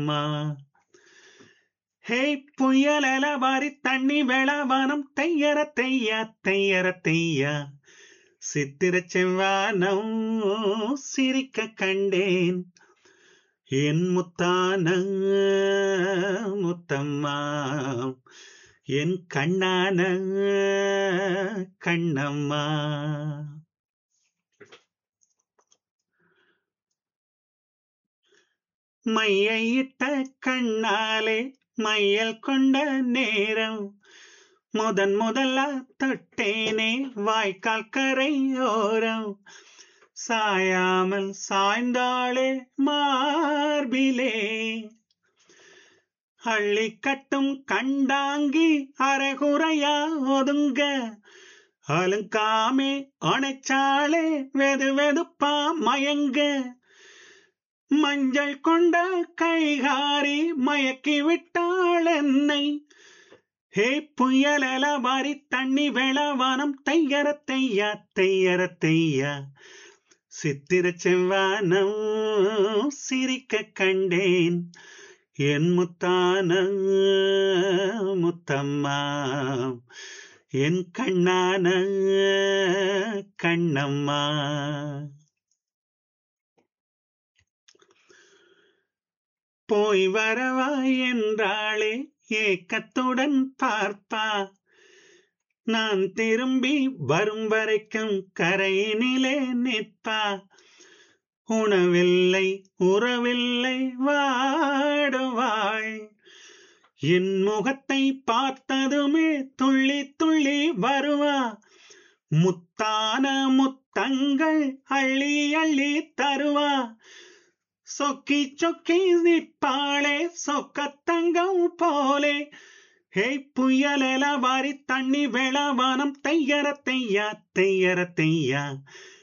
அம்மா ஹே புயலல வாரி தண்ணி வேளாவானம் தையர தையா தையர தையா சித்திர செவ்வானம் சிரிக்க கண்டேன் என் முத்தான முத்தம்மா என் கண்ணான கண்ணம்மா மையிட்ட கண்ணாலே மையல் கொண்ட நேரம் முதன் முதலா தொட்டேனே வாய்க்கால் கரையோரம் சாயாமல் சாய்ந்தாளே மார்பிலே அள்ளி கட்டும் கண்டாங்கி அரைகுறையா ஒதுங்க அலுங்காமே அணைச்சாளே வெது வெதுப்பா மயங்க மஞ்சள் கொண்ட கைகாரி மயக்கி விட்டாள் என்னை ஹே புயலல வாரி தண்ணி வேளவானம் தையர தையா தையர தையா சித்திர செவ்வானம் சிரிக்க கண்டேன் என் முத்தான முத்தம்மா என் கண்ணான கண்ணம்மா போய் வரவா என்றாளே ஏக்கத்துடன் பார்ப்பா நான் திரும்பி வரும் வரைக்கும் கரையினிலே நிற்பா உணவில்லை உறவில்லை வாடுவாள் என் முகத்தை பார்த்ததுமே துள்ளி துள்ளி வருவா முத்தான முத்தங்கள் அள்ளி அள்ளி தருவா சொக்கி சொக்கி நிற்பாளே சொக்கத்தங்கம் போலே ஹே புயலெல வாரி தண்ணி வேளவானம் தையர தையா தையர தையா